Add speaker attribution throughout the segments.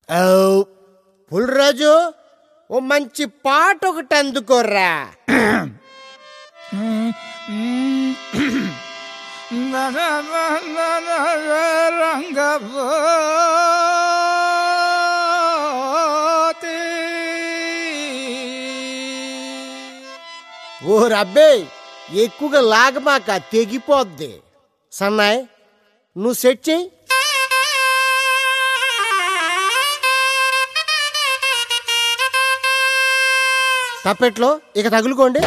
Speaker 1: పుల్రాజు ఓ మంచి పాట ఒకటి అందుకోర్రా ఓ రబ్బే ఎక్కువగా లాగమాక తెగిపోద్ది సన్నాయ్ నువ్వు సెట్ చేయి తప్పెట్లో ఇక తగులుకోండి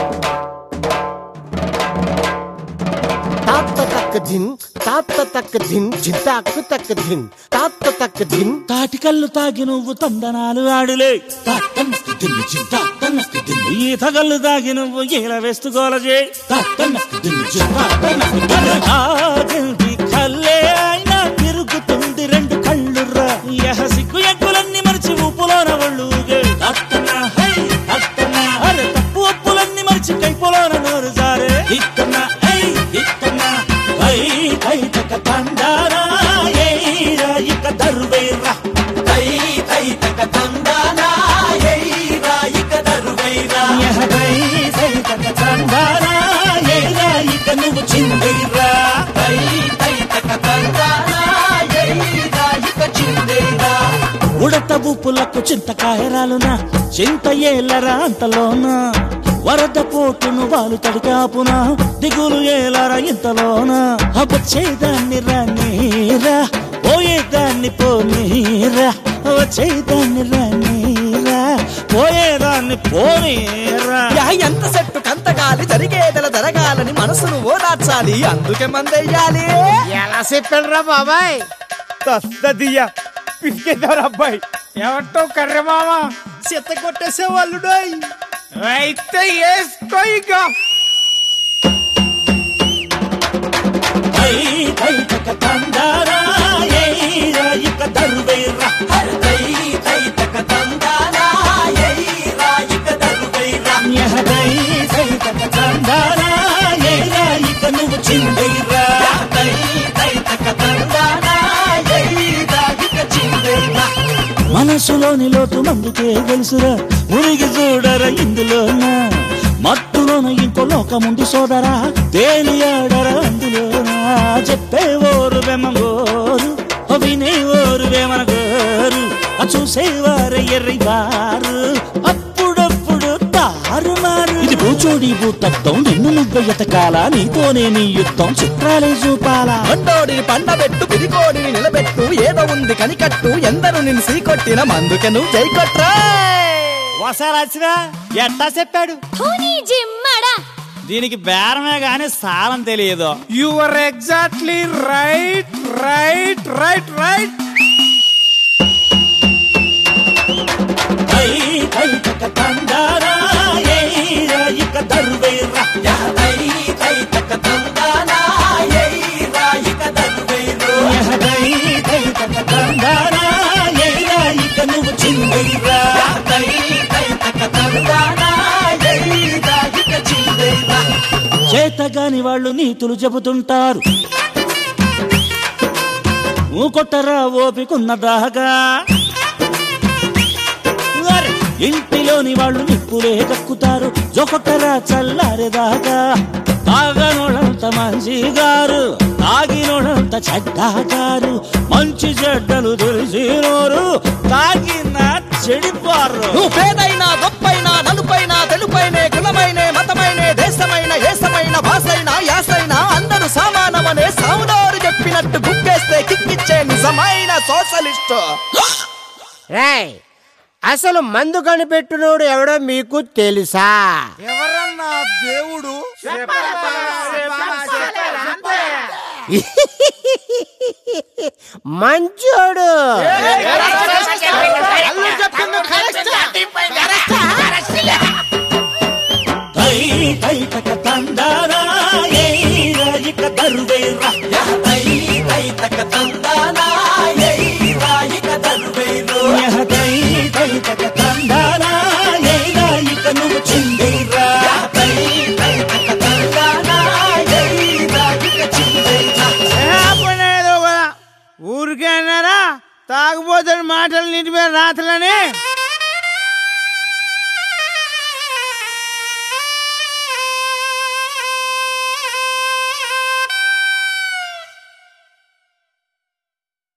Speaker 1: తాత తక్క ధిన్ తాత తక్క ధిన్ జింతాకు తక్క ధిన్ తాత తక్క ధిన్
Speaker 2: తాటికల్లు తాగి నువ్వు తందనాలు ఆడులే ఈత కళ్ళు తాగి నువ్వు ఈల వేస్తూ గోలజే కల్లే అయినా తిరుగుతుంది రెండు కళ్ళుర్రా యహ సిగ్గు ఎక్కులన్నీ మరిచి ఊపులోన ఒళ్ళు ఊగే. అత్తన్నా, హై, అత్తన్నా, అరే తప్పు ఒప్పులన్నీ మరిచి కైపులోన నోరు జారే ఇత్తన్నా, హై, ఇత్తన్నా, హై, హై, తక తందారా, ఏయ్రా, ఇక దరువేరా. హై, హై, తక తందారా, ఏయ్రా, ఇక దరువేరా. యహ, హై, హై, తక తందారా, ఏయ్రా, ఇక నువ్వు చిందేరా. హై, హై, తక తందారా, ఏయ్రా, ఇక చిందేరా. ఉడత బూపులకు చింతకాయరాలునా చింత ఏలరా అంతలోనా వరద పోటును వాళ్ళు తడికాపున దిగులు ఏలరా ఇంతలోనా వచ్చేదాన్ని రానీరా పోయేదాన్ని పోనీరా వచ్చేదాన్ని రానీరా పోయేదాన్ని పోనీరా
Speaker 3: యా ఎంత సెట్టు కంత గాలి జరిగేదల జరగాలని మనసును ఓదార్చాలి అందుకే మందెయ్యాలి
Speaker 1: ఎలా చెప్పాడు రా బాబాయ్
Speaker 4: తస్తదియ్యా పిసికేశారు అబ్బాయి ఎవరితో కర్ర మామ
Speaker 1: చెత్త కొట్టేసే వాళ్ళు
Speaker 4: అయితే వేసుకో ఇక
Speaker 2: హై హై తక తందారా ఏయ్రా ఇక దరువేరా హై హై తక తందారా ఏయ్రా ఇక దరువేరా యహ హై హై తక తందారా ఏయ్రా ఇక నువ్వు చిందేరా హై హై తక తందారా ఏయ్రా ఇక చిందేరా మనసులోని లోతు మందుకే తెలుసురా మునిగి చూడరా ఇందులోన మత్తులోన ఇంకో లోకముంది సోదరా తేలియాడరా అందులోనా చెప్పే ఓరు వెమ్మగోరు వినే ఓరు వేమనగోరు ఆ చూసేవారు ఎర్రివారు అప్పుడప్పుడు తారుమారు ఇది పూచోడి భూతత్వం నిన్ను నువ్వు ఎతకాల నీతోనే నీ యుద్ధం చిత్రాలే చూపాలా
Speaker 3: పండోడిని పండబెట్టు పిరికోడిని నిలబెట్టు ఏదో ఉంది కనికట్టు ఎందరు నిన్ను సీకొట్టిన మందుకే నువ్వు జై కొట్రా
Speaker 2: వసారాచిరా ఎట్టా చెప్పాడు
Speaker 5: ధోని జిమ్మడా
Speaker 2: దీనికి బేరమే గాని సాలం తెలియదు
Speaker 4: you are exactly right right right right
Speaker 2: హై హై తక తందారా ఏయ్రా ఇక దరువేరా యా హై హై తక తందారా ఏయ్రా ఇక దరువేరా యా హై హై తక తందారా ఏయ్రా ఇక నువ్వు చిందేరా యా హై హై తక తందారా ఏయ్రా ఇక చిందేరా చేతగాని వాళ్ళు నీతులు చెబుతుంటారు ఊకొట్టరా ఓపికున్న దాగా అరే, ఇంటిలోని వాళ్ళు నిప్పులే కక్కుతారు జొకొట్టరా చల్లారేదాకా తాగనోడంత మంచి గారు తాగినోడంత చెడ్డాగారు మంచి చెడ్డలు తెలిసినోరు తాగిన చెడిపోరు
Speaker 3: నువ్వు పేదైనా గొప్పైనా నలుపైనా తెలుపైనే కులమైనే మతమైనే దేశమైన ఏసమైన భాషైన యాసైన అందరూ సమానమనే సాముదారు చెప్పినట్టు గుప్పేస్తే కిక్కిచ్చే నిజమైన సోషలిస్ట్
Speaker 1: రాయ్ అసలు మందు కనిపెట్టినోడు ఎవడో మీకు తెలుసా
Speaker 4: ఎవరన్నా దేవుడు
Speaker 1: మంచోడు
Speaker 2: హై హై తక తందారా ఏయ్రా ఇక దరువేరా యా హై హై తక తందారా ఏయ్రా ఇక దరువేరా యా హై హై తక తందారా ఏయ్రా ఇక నువ్వు చిందేరా యా హై హై తక తందారా ఏయ్రా ఇక చిందేరా
Speaker 4: ఊరికే అన్నారా తాగుబోతున్న మాటలు నాథులని